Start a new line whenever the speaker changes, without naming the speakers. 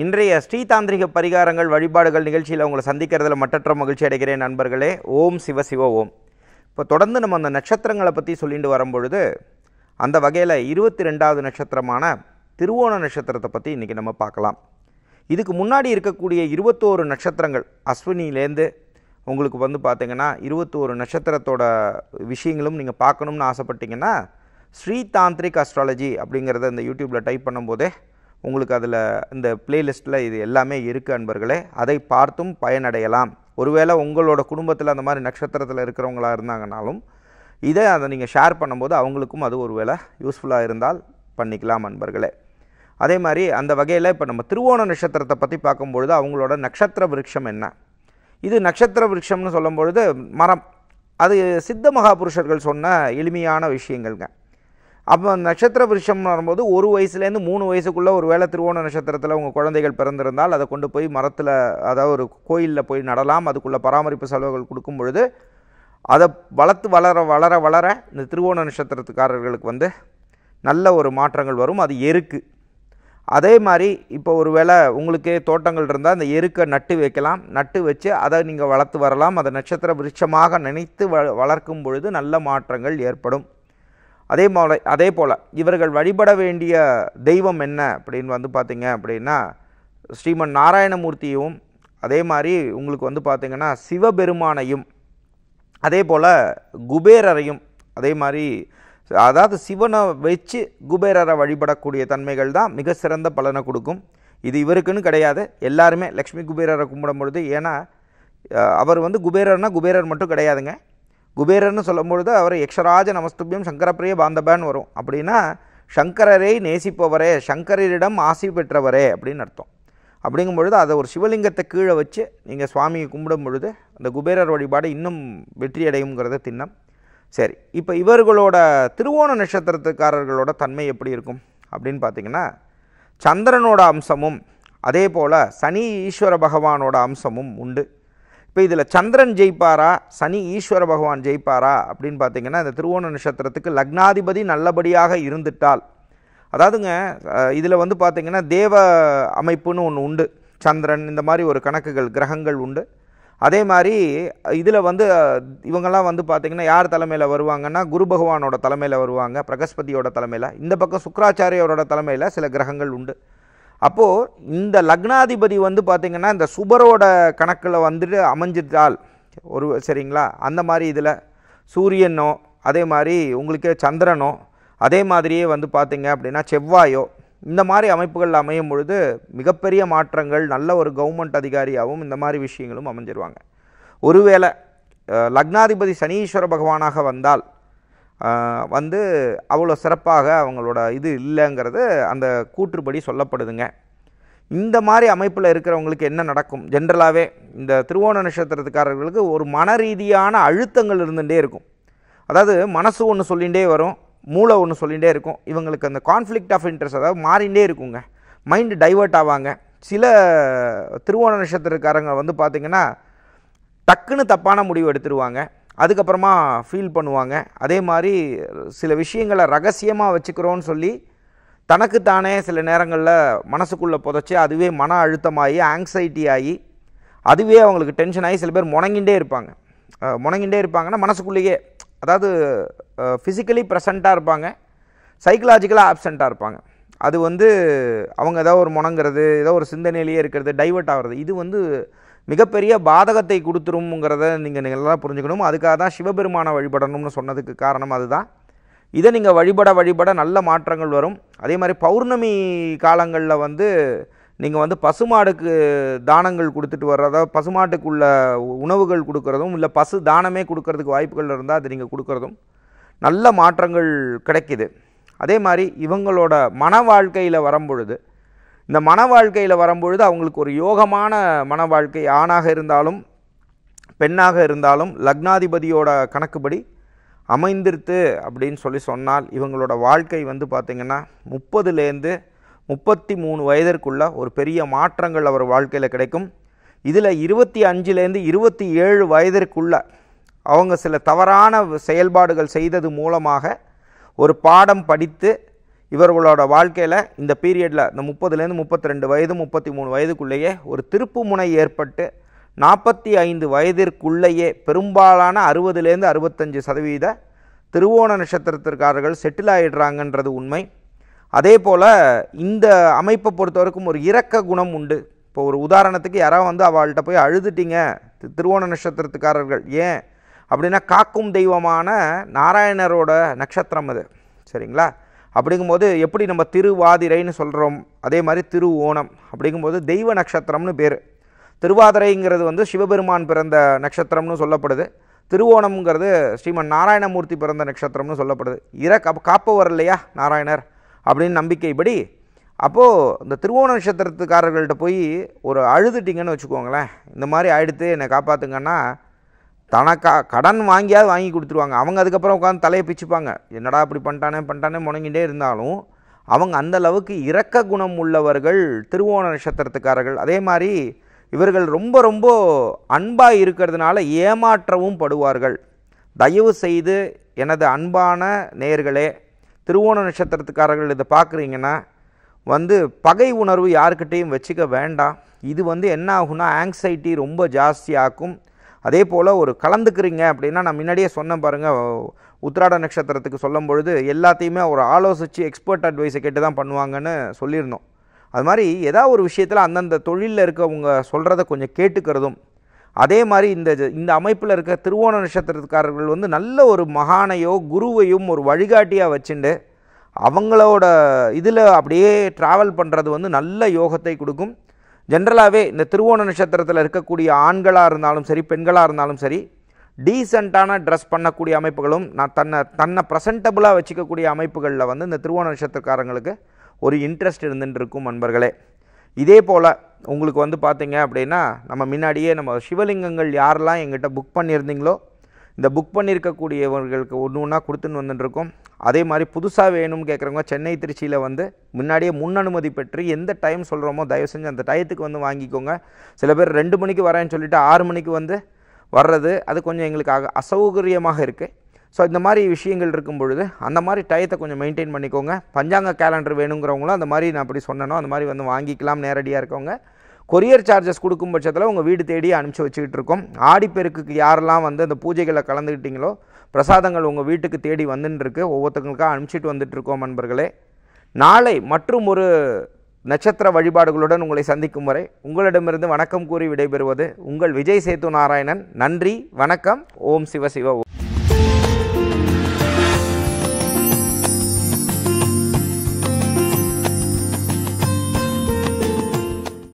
இன்றைய ஸ்ரீதாந்திரிக பரிகாரங்கள் வழிபாடுகள் நிகழ்ச்சியில் உங்களை சந்திக்கிறதுல மட்டற்ற மகிழ்ச்சி அடைகிறேன் நண்பர்களே ஓம் சிவ சிவ ஓம் இப்போ தொடர்ந்து நம்ம அந்த நட்சத்திரங்களை பற்றி சொல்லிட்டு வரும்பொழுது அந்த வகையில் இருபத்தி ரெண்டாவது நட்சத்திரமான திருவோண நட்சத்திரத்தை பற்றி இன்றைக்கி நம்ம பார்க்கலாம் இதுக்கு முன்னாடி இருக்கக்கூடிய இருபத்தோரு நட்சத்திரங்கள் அஸ்வினிலேருந்து உங்களுக்கு வந்து பார்த்தீங்கன்னா இருபத்தோரு நட்சத்திரத்தோட விஷயங்களும் நீங்கள் பார்க்கணும்னு ஆசைப்பட்டீங்கன்னா ஸ்ரீ தாந்திரிக் அஸ்ட்ராலஜி அப்படிங்கிறத இந்த யூடியூப்பில் டைப் பண்ணும்போதே உங்களுக்கு அதில் இந்த பிளேலிஸ்ட்டில் இது எல்லாமே இருக்குது அன்பர்களே அதை பார்த்தும் பயனடையலாம் ஒருவேளை உங்களோட குடும்பத்தில் அந்த மாதிரி நட்சத்திரத்தில் இருக்கிறவங்களா இருந்தாங்கனாலும் இதை அதை நீங்கள் ஷேர் பண்ணும்போது அவங்களுக்கும் அது ஒரு வேளை யூஸ்ஃபுல்லாக இருந்தால் பண்ணிக்கலாம் அன்பர்களே அதே மாதிரி அந்த வகையில் இப்போ நம்ம திருவோண நட்சத்திரத்தை பற்றி பார்க்கும்பொழுது அவங்களோட நட்சத்திர விருட்சம் என்ன இது நட்சத்திர விருட்சம்னு சொல்லும்பொழுது மரம் அது சித்த மகாபுருஷர்கள் சொன்ன எளிமையான விஷயங்கள்ங்க அப்போ நட்சத்திர விருஷம் வரும்போது ஒரு வயசுலேருந்து மூணு வயசுக்குள்ளே ஒரு வேளை திருவோண நட்சத்திரத்தில் உங்கள் குழந்தைகள் பிறந்திருந்தால் அதை கொண்டு போய் மரத்தில் அதாவது ஒரு கோயிலில் போய் நடலாம் அதுக்குள்ள பராமரிப்பு செலவுகள் கொடுக்கும் பொழுது அதை வளர்த்து வளர வளர வளர இந்த திருவோண நட்சத்திரத்துக்காரர்களுக்கு வந்து நல்ல ஒரு மாற்றங்கள் வரும் அது எருக்கு அதே மாதிரி இப்போ ஒரு வேளை உங்களுக்கே தோட்டங்கள் இருந்தால் அந்த எருக்கை நட்டு வைக்கலாம் நட்டு வச்சு அதை நீங்கள் வளர்த்து வரலாம் அதை நட்சத்திர விருட்சமாக நினைத்து வ வளர்க்கும் பொழுது நல்ல மாற்றங்கள் ஏற்படும் அதே போல அதே போல் இவர்கள் வழிபட வேண்டிய தெய்வம் என்ன அப்படின்னு வந்து பார்த்தீங்க அப்படின்னா ஸ்ரீமன் நாராயணமூர்த்தியும் அதே மாதிரி உங்களுக்கு வந்து பார்த்தீங்கன்னா சிவபெருமானையும் அதே போல் குபேரரையும் அதே மாதிரி அதாவது சிவனை வச்சு குபேரரை வழிபடக்கூடிய தன்மைகள் தான் மிக சிறந்த பலனை கொடுக்கும் இது இவருக்குன்னு கிடையாது எல்லாருமே லக்ஷ்மி குபேரரை கும்பிடும் பொழுது ஏன்னா அஹ், அவர் வந்து குபேரர்னா குபேரர் மட்டும் கிடையாதுங்க குபேரர்னு சொல்லும்பொழுது அவர் யக்ஷராஜ நமஸ்துபியம் சங்கரப்பிரிய பாந்தபான்னு வரும் அப்படின்னா சங்கரரை நேசிப்பவரே சங்கரரிடம் ஆசி பெற்றவரே அப்படின்னு அர்த்தம் அப்படிங்கும் பொழுது அதை ஒரு சிவலிங்கத்தை கீழே வச்சு நீங்கள் சுவாமியை கும்பிடும் பொழுது அந்த குபேரர் வழிபாடு இன்னும் வெற்றி அடையுங்கிறத திண்ணம் சரி இப்போ இவர்களோட திருவோண நட்சத்திரத்துக்காரர்களோட தன்மை எப்படி இருக்கும் அப்படின்னு பார்த்தீங்கன்னா சந்திரனோட அம்சமும் அதே போல் சனி ஈஸ்வர பகவானோட அம்சமும் உண்டு இப்போ இதில் சந்திரன் ஜெயிப்பாரா சனி ஈஸ்வர பகவான் ஜெயிப்பாரா அப்படின்னு பார்த்தீங்கன்னா இந்த திருவோண நட்சத்திரத்துக்கு லக்னாதிபதி நல்லபடியாக இருந்துட்டால் அதாவதுங்க இதில் வந்து பார்த்தீங்கன்னா தேவ அமைப்புன்னு ஒன்று உண்டு சந்திரன் இந்த மாதிரி ஒரு கணக்குகள் கிரகங்கள் உண்டு அதே மாதிரி இதில் வந்து அஹ், இவங்கெல்லாம் வந்து பார்த்திங்கன்னா யார் தலைமையில் வருவாங்கன்னா குரு பகவானோட தலைமையில் வருவாங்க பிரகஸ்பதியோட தலைமையில் இந்த பக்கம் சுக்கராச்சாரியோட தலைமையில் சில கிரகங்கள் உண்டு அப்போது இந்த லக்னாதிபதி வந்து பார்த்திங்கன்னா இந்த சுபரோட கணக்கில் வந்துட்டு அமைஞ்சிட்டால் ஒரு சரிங்களா அந்த மாதிரி இதில் சூரியனோ அதே மாதிரி உங்களுக்கே சந்திரனோ அதே மாதிரியே வந்து பார்த்தீங்க அப்படின்னா செவ்வாயோ இந்த மாதிரி அமைப்புகள் அமையும் பொழுது மிகப்பெரிய மாற்றங்கள் நல்ல ஒரு கவர்மெண்ட் அதிகாரியாகவும் இந்த மாதிரி விஷயங்களும் அமைஞ்சிருவாங்க ஒருவேளை அஹ், லக்னாதிபதி சனீஸ்வர பகவானாக வந்தால் அஹ், வந்து அவ்வளோ சிறப்பாக அவங்களோட இது இல்லைங்கிறது அந்த கூற்றுப்படி சொல்லப்படுதுங்க இந்த மாதிரி அமைப்பில் இருக்கிறவங்களுக்கு என்ன நடக்கும் ஜென்ரலாகவே இந்த திருவோண நட்சத்திரத்துக்காரர்களுக்கு ஒரு மன ரீதியான அழுத்தங்கள் இருந்துகிட்டே இருக்கும் அதாவது மனசு ஒன்று சொல்லிகிட்டே வரும் மூளை ஒன்று சொல்லிகிட்டே இருக்கும் இவங்களுக்கு அந்த கான்ஃப்ளிக்ட் ஆஃப் இன்ட்ரெஸ்ட் அதாவது மாறிண்டே இருக்குங்க மைண்டு டைவர்ட் ஆவாங்க சில திருவோண நட்சத்திரக்காரங்க வந்து பார்த்திங்கன்னா டக்குன்னு தப்பான முடிவு எடுத்துருவாங்க அதுக்கப்புறமா ஃபீல் பண்ணுவாங்க அதே மாதிரி சில விஷயங்களை ரகசியமாக வச்சுக்கிறோன்னு சொல்லி தனக்குத்தானே சில நேரங்களில் மனசுக்குள்ளே புதைச்சி அதுவே மன அழுத்தமாகி ஆங்ஸைட்டி ஆகி அதுவே அவங்களுக்கு டென்ஷன் ஆகி சில பேர் முணங்கிண்டே இருப்பாங்க அஹ், முணங்கிண்டே இருப்பாங்கன்னா மனசுக்குள்ளேயே அதாவது ஃபிசிக்கலி ப்ரெசண்ட்டாக இருப்பாங்க சைக்கலாஜிக்கலாக ஆப்சண்ட்டாக இருப்பாங்க அது வந்து அவங்க ஏதோ ஒரு முணங்கிறது ஏதோ ஒரு சிந்தனையிலேயே இருக்கிறது டைவர்ட் ஆகிறது இது வந்து மிகப்பெரிய பாதகத்தை கொடுத்துரும்ங்கிறத நீங்கள் நல்லா புரிஞ்சுக்கணும் அதுக்காக தான் சிவபெருமானை வழிபடணும்னு சொன்னதுக்கு காரணம் அதுதான் இதை நீங்கள் வழிபட வழிபட நல்ல மாற்றங்கள் வரும் அதே மாதிரி பௌர்ணமி காலங்களில் வந்து நீங்கள் வந்து பசுமாடுக்கு தானங்கள் கொடுத்துட்டு வர்றதோ பசுமாட்டுக்குள்ள உணவுகள் கொடுக்கறதும் இல்லை பசு தானமே கொடுக்கறதுக்கு வாய்ப்புகள் இருந்தால் அது நீங்கள் கொடுக்கறதும் நல்ல மாற்றங்கள் கிடைக்குது அதே மாதிரி இவங்களோட மன வாழ்க்கையில் வரும்பொழுது இந்த மன வாழ்க்கையில் வரும்பொழுது அவங்களுக்கு ஒரு யோகமான மன வாழ்க்கை ஆணாக இருந்தாலும் பெண்ணாக இருந்தாலும் லக்னாதிபதியோட கணக்குப்படி அமைந்திருத்து அப்படின்னு சொல்லி சொன்னால் இவங்களோட வாழ்க்கை வந்து பார்த்திங்கன்னா முப்பதுலேருந்து முப்பத்தி மூணு வயதிற்குள்ள ஒரு பெரிய மாற்றங்கள் அவர் வாழ்க்கையில் கிடைக்கும் இதில் இருபத்தி அஞ்சுலேருந்து இருபத்தி ஏழு வயதிற்குள்ள அவங்க சில தவறான செயல்பாடுகள் செய்தது மூலமாக ஒரு பாடம் படித்து இவர்களோட வாழ்க்கையில் இந்த பீரியடில் இந்த முப்பதுலேருந்து முப்பத்தி ரெண்டு வயது முப்பத்தி மூணு வயதுக்குள்ளேயே ஒரு திருப்பு முனை ஏற்பட்டு நாற்பத்தி ஐந்து வயதிற்குள்ளேயே பெரும்பாலான அறுபதுலேருந்து அறுபத்தஞ்சு சதவீத திருவோண நட்சத்திரத்திற்காரர்கள் செட்டில் ஆகிடுறாங்கன்றது உண்மை அதே போல் இந்த அமைப்பை பொறுத்த வரைக்கும் ஒரு இரக்க குணம் உண்டு இப்போ ஒரு உதாரணத்துக்கு யாராவது வந்து அவள்கிட்ட போய் அழுதுட்டீங்க தி- திருவோண நட்சத்திரத்துக்காரர்கள் ஏன் அப்படின்னா காக்கும் தெய்வமான நாராயணரோட நட்சத்திரம் அது சரிங்களா அப்படிங்கும்போது எப்படி நம்ம திருவாதிரைன்னு சொல்கிறோம் அதே மாதிரி திரு ஓணம் அப்படிங்கும்போது தெய்வ நட்சத்திரம்னு பேர் திருவாதிரைங்கிறது வந்து சிவபெருமான் பிறந்த நட்சத்திரம்னு சொல்லப்படுது திருவோணம்ங்கிறது ஸ்ரீமன் நாராயணமூர்த்தி பிறந்த நட்சத்திரம்னு சொல்லப்படுது இற காப்ப காப்பவர் இல்லையா நாராயணர் அப்படின்னு நம்பிக்கைப்படி அப்போது இந்த திருவோண நட்சத்திரத்துக்காரர்கள்ட்ட போய் ஒரு அழுதுட்டீங்கன்னு வச்சுக்கோங்களேன் இந்த மாதிரி ஆயிடுத்து என்னை காப்பாற்றுங்கன்னா தனக்கா கடன் வாங்கியாவது வாங்கி கொடுத்துருவாங்க அவங்க அதுக்கப்புறம் உட்காந்து தலையை பிச்சுப்பாங்க என்னடா இப்படி பண்ணிட்டானே பண்ணிட்டானே முணங்கிட்டே இருந்தாலும் அவங்க அந்த அளவுக்கு இரக்க குணம் உள்ளவர்கள் திருவோண நட்சத்திரத்துக்காரர்கள் அதே மாதிரி இவர்கள் ரொம்ப ரொம்ப அன்பாக இருக்கிறதுனால ஏமாற்றவும் படுவார்கள் தயவு செய்து எனது அன்பான நேயர்களே திருவோண நட்சத்திரத்துக்காரர்கள் இதை பார்க்குறீங்கன்னா வந்து பகை உணர்வு யாருக்கிட்டேயும் வச்சுக்க வேண்டாம் இது வந்து என்ன ஆகும்னா ஆங்ஸைட்டி ரொம்ப ஜாஸ்தியாக்கும் அதே போல் ஒரு கலந்துக்கிறீங்க அப்படின்னா நான் முன்னாடியே சொன்னேன் பாருங்கள் உத்திராட நட்சத்திரத்துக்கு சொல்லும் பொழுது எல்லாத்தையுமே ஒரு ஆலோசித்து எக்ஸ்பர்ட் அட்வைஸை கேட்டு தான் பண்ணுவாங்கன்னு சொல்லியிருந்தோம் அது மாதிரி ஏதாவது ஒரு விஷயத்தில் அந்தந்த தொழிலில் இருக்கவங்க சொல்கிறத கொஞ்சம் கேட்டுக்கிறதும் அதே மாதிரி இந்த ஜ- இந்த அமைப்பில் இருக்க திருவோண நட்சத்திரக்காரர்கள் வந்து நல்ல ஒரு மகானையோ குருவையும் ஒரு வழிகாட்டியாக வச்சுண்டு அவங்களோட இதில் அப்படியே ட்ராவல் பண்ணுறது வந்து நல்ல யோகத்தை கொடுக்கும் ஜென்ரலாகவே இந்த திருவோண நட்சத்திரத்தில் இருக்கக்கூடிய ஆண்களாக இருந்தாலும் சரி பெண்களாக இருந்தாலும் சரி டீசெண்டான ட்ரெஸ் பண்ணக்கூடிய அமைப்புகளும் நான் தன்னை தன்னை ப்ரெசன்டபுளாக வச்சுக்கக்கூடிய அமைப்புகளில் வந்து இந்த திருவோண நட்சத்திரக்காரங்களுக்கு ஒரு இன்ட்ரெஸ்ட் இருந்துட்டு இருக்கும் நண்பர்களே இதே போல் உங்களுக்கு வந்து பார்த்தீங்க அப்படின்னா நம்ம முன்னாடியே நம்ம சிவலிங்கங்கள் யாரெல்லாம் எங்கிட்ட புக் பண்ணியிருந்தீங்களோ இந்த புக் பண்ணியிருக்கக்கூடியவர்களுக்கு ஒன்று ஒன்றா கொடுத்துன்னு வந்துட்டுருக்கோம் அதே மாதிரி புதுசாக வேணும்னு கேட்குறவங்க சென்னை திருச்சியில் வந்து முன்னாடியே முன் அனுமதி பெற்று எந்த டைம் சொல்கிறோமோ தயவு செஞ்சு அந்த டயத்துக்கு வந்து வாங்கிக்கோங்க சில பேர் ரெண்டு மணிக்கு வரேன்னு சொல்லிட்டு ஆறு மணிக்கு வந்து வர்றது அது கொஞ்சம் எங்களுக்கு அக- அசௌகரியமாக இருக்குது ஸோ இந்த மாதிரி விஷயங்கள் இருக்கும் பொழுது அந்த மாதிரி டயத்தை கொஞ்சம் மெயின்டைன் பண்ணிக்கோங்க பஞ்சாங்க கேலண்டர் வேணுங்கிறவங்களும் அந்த மாதிரி நான் அப்படி சொன்னனோ அந்த மாதிரி வந்து வாங்கிக்கலாம் நேரடியாக இருக்கவங்க கொரியர் சார்ஜஸ் கொடுக்கும் பட்சத்தில் உங்கள் வீடு தேடி அனுப்பிச்சி வச்சுக்கிட்டு இருக்கோம் ஆடிப்பெருக்குக்கு யாரெல்லாம் வந்து அந்த பூஜைகளில் கலந்துக்கிட்டீங்களோ பிரசாதங்கள் உங்கள் வீட்டுக்கு தேடி வந்துன்னு இருக்கு ஒவ்வொருத்தங்களுக்காக அனுப்பிச்சிட்டு வந்துட்டு இருக்கோம் நண்பர்களே நாளை மற்றும் ஒரு நட்சத்திர வழிபாடுகளுடன் உங்களை சந்திக்கும் வரை உங்களிடமிருந்து வணக்கம் கூறி விடைபெறுவது உங்கள் விஜய் சேத்து நாராயணன் நன்றி வணக்கம் ஓம் சிவ சிவ ஓம்